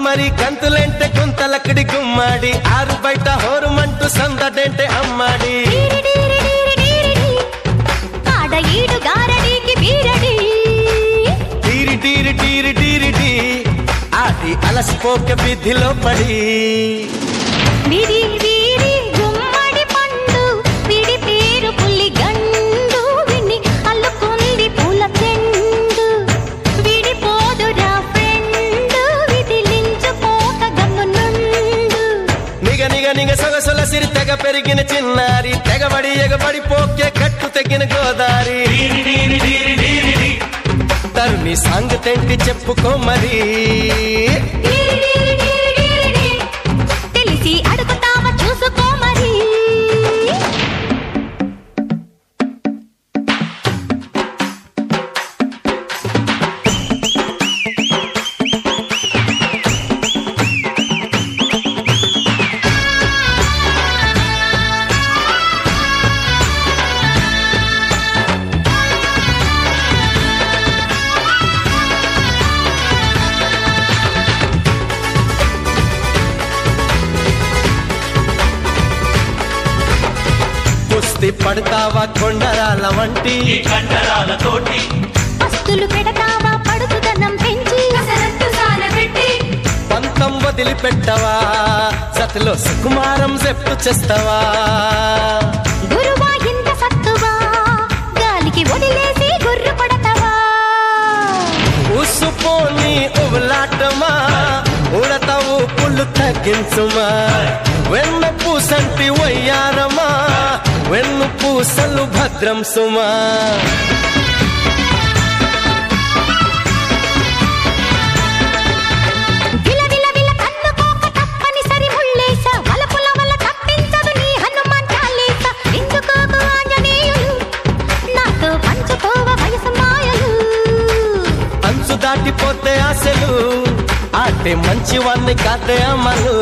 మరి గంతులెంటే గుంతలక్కడి గుమ్మాడి ఆరు బయట హోరుమంటూ సందడేంటే అమ్మాడి డీరి డీరి డీరి డీరి ఆడ ఈడు గారడీకి బీరడి టీరి టీరి టీరి టీరి టీ ఆడి అలసిపోక విధిలో పడి విరి వీరి గుమ్మడి పండు విడి పేరు పులి గండు విని అల్లుకుంది పూల చెండు విడిపోదురా ఫ్రెండ్ విదిలించుకోక గమ్మునుండు నిగ నిగ నిగ సొగసొల సిరి తెగ పెరిగిన చిన్నారి తెగబడి ఎగబడి పోకే కట్టు తెగిన గోదారి తరుణి సాంగ్ తెంటి చెప్పుకో మరి డీరి డీరి డీరి డీరి డీ. తెలిసి అడుగుతావా చూసుకో మరి కుస్తీ పడతావా కొండరాల వంటి ఈ కండరాలతోటి పస్తులు పెడతావా పడుతుదనం పెంచి కసరత్తు సానబెట్టి పంతం వదిలిపెట్టవా సతిలో సుకుమారం చెప్తూ చేస్తావా గురువా ఇంత సత్తువా గాలికి వదిలేసి గుర్రు పడతావా ఉసుపోని ఉబలాటమా ఉడతావు పుల్లు తగ్గించుమా వెన్న పూసంటి వయ్యారమా వెన్ను పూసలు భద్రం సుమా విల విల విల కన్నుకోక తప్పనిసరి ముళ్ళేస వలపుల వల్ల తప్పించదు నీ హనుమాన్ చాలీస ఎందుకోకు ఆంజనేయులు నాతో పంచుకోవ వయసు మాయలు అంచు దాటిపోతే ఆశలు ఆటే మంచివాన్ని కాదే అమలు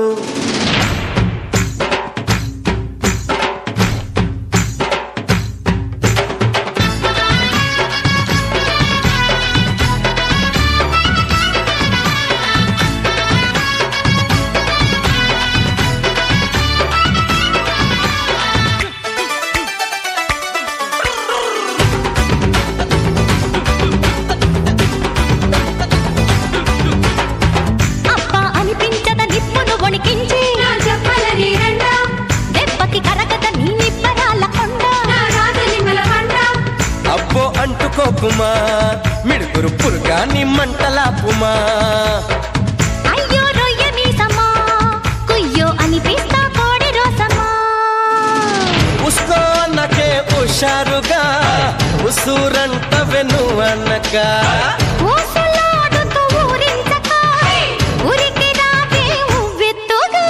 అప్ప అనిపించద నిప్పును వణికించి నా చెప్పలని రండా దెబ్బకి కరగద నీ నిబ్బరాల కొండ నా రాజలింగల పండ అబ్బో అంటుకోకుమా మిడుగురు పురుగాని మంటలాపుమా అయ్యో రొయ్య మీసమా కుయ్యో అనిపిస్తా కోడి రోసమా ఉస్కో అన్నకే హుషారుగా ఉసూరంట వెను అన్నక ఊసులాడుతూ ఊరించక ఉరికి రాకే ఉవ్వెత్తుగా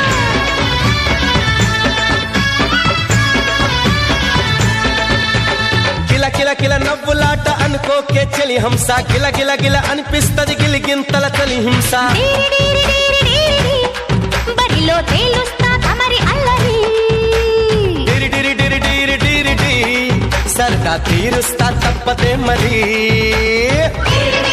కిల కిల కిల నవ్వులాట అనుకోకే చెలి హంస గిల గిల గిల అనిపిస్తది గిలిగింతల చలి హింస డీరి డీరి డీరి డీరి బరిలో తేలుస్తా తమరి అల్లరి డిరి డిరి డిరి డిరి డిరి డి సరదా తీరుస్తా తప్పదే మరి డీరి